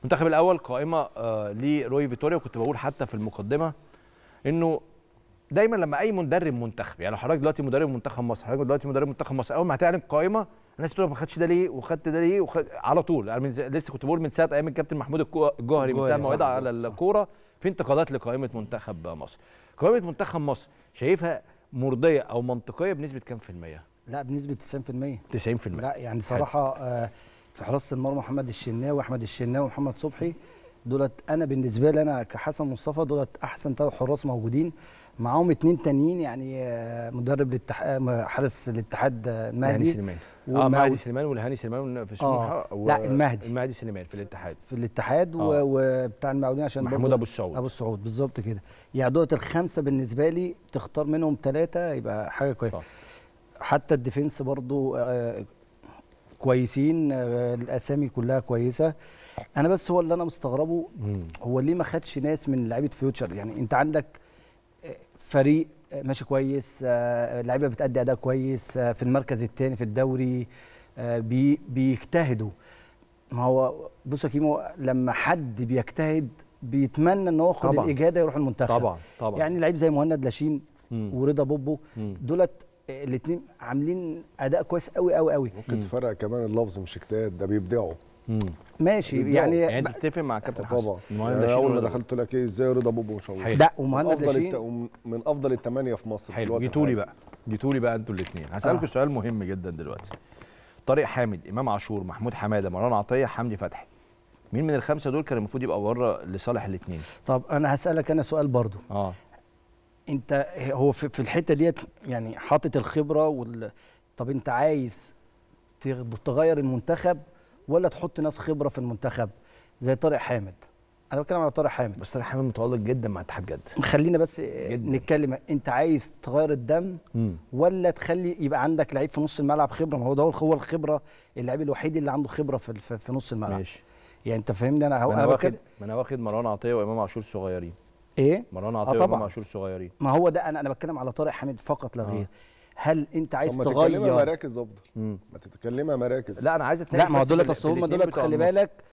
المنتخب الاول قائمه آه لروي فيتوريا وكنت بقول حتى في المقدمه انه دايما لما اي مدرب منتخب يعني لو حضرتك دلوقتي مدرب منتخب مصر حضرتك دلوقتي مدرب منتخب مصر اول ما هتعلن قائمه الناس تقول ما خدتش ده ليه وخدت ده ليه وخد... على طول يعني من زي... لسه كنت بقول من ساعه ايام الكابتن محمود الكو- الجوهري من ساعه الجوهري، ما صح، وضع على صح. الكوره في انتقادات لقائمه منتخب مصر قائمه منتخب مصر شايفها مرضيه او منطقيه بنسبه كام في الميه لا بنسبه 90% 90% لا يعني صراحه آه، في حراسه المرمى محمد الشناوي واحمد الشناوي ومحمد صبحي دولت انا بالنسبه لي انا كحسن مصطفى دولت احسن ثلاث حراس موجودين معاهم اتنين تانيين يعني آه، مدرب الاتحاد حارس الاتحاد آه، هاني المهدي سليمان اه ومع- مهدي سليمان والهاني سليمان في سموحه آه، لا، المهدي. المهدي سليمان في الاتحاد في الاتحاد و- آه. وبتاع المقاولين عشان محمود برضه ابو السعود ابو السعود بالظبط كده يعني دولت الخمسه بالنسبه لي تختار منهم ثلاثه يبقى حاجه كويسه صح. حتى الديفنس برضو آه، كويسين آه، الاسامي كلها كويسه انا بس هو اللي انا مستغربه مم. هو ليه ما خدش ناس من لعيبه فيوتشر يعني انت عندك آه، فريق آه، ماشي كويس آه، لعيبه بتأدي اداء كويس آه، في المركز الثاني في الدوري آه، بي بيجتهدوا ما هو بص يا كيمو لما حد بيجتهد بيتمنى ان هو ياخد طبعاً. الاجاده يروح المنتخب طبعا طبعا يعني لعيب زي مهند لاشين مم. ورضا بوبو مم. دولت الاثنين عاملين اداء كويس قوي قوي قوي ممكن تفرق كمان اللفظ مش اجتهاد ده بيبدعوا مم. ماشي بيبدعوا. يعني, يعني انت تتفق مع كابتن حسن طبعا المهند يعني لاشين اول ما ورضا دخلت قلت لك ايه ازاي رضا بوبو ما شاء الله حلو. لا من ومهند افضل الت... لاشين من افضل الثمانيه في مصر في حلو الوقت جيتوا لي الحالي. بقى جيتوا لي بقى انتوا الاثنين هسالكم آه. سؤال مهم جدا دلوقتي طارق حامد امام عاشور محمود حماده مروان عطيه حمدي فتحي مين من الخمسه دول كان المفروض يبقى بره لصالح الاثنين طب انا هسالك انا سؤال برضو اه انت هو في, في الحته ديت يعني حاطط الخبره وال طب انت عايز تغ- تغير المنتخب ولا تحط ناس خبره في المنتخب زي طارق حامد انا بتكلم على طارق حامد بس طارق حامد متالق جدا مع اتحاد جده خلينا بس جداً. نتكلم انت عايز تغير الدم مم. ولا تخلي يبقى عندك لعيب في نص الملعب خبره ما هو ده هو الخبره اللعيب الوحيد اللي عنده خبره في في, في نص الملعب ماشي يعني انت فاهمني انا هو ما انا انا واخد بتكلم ما انا واخد مروان عطيه وامام عاشور صغيرين ايه مروان آه عطيه وامام طبعاً. عاشور صغيرين ما هو ده انا انا بتكلم على طارق حامد فقط لا آه. غير هل انت عايز طب ما تتكلمها تغير مراكز افضل مم. ما تتكلمها مراكز لا انا عايز اتناقش لا ما هو بس دولت في- اصل في هم الاتنين دولت بتوع خلي النص. بالك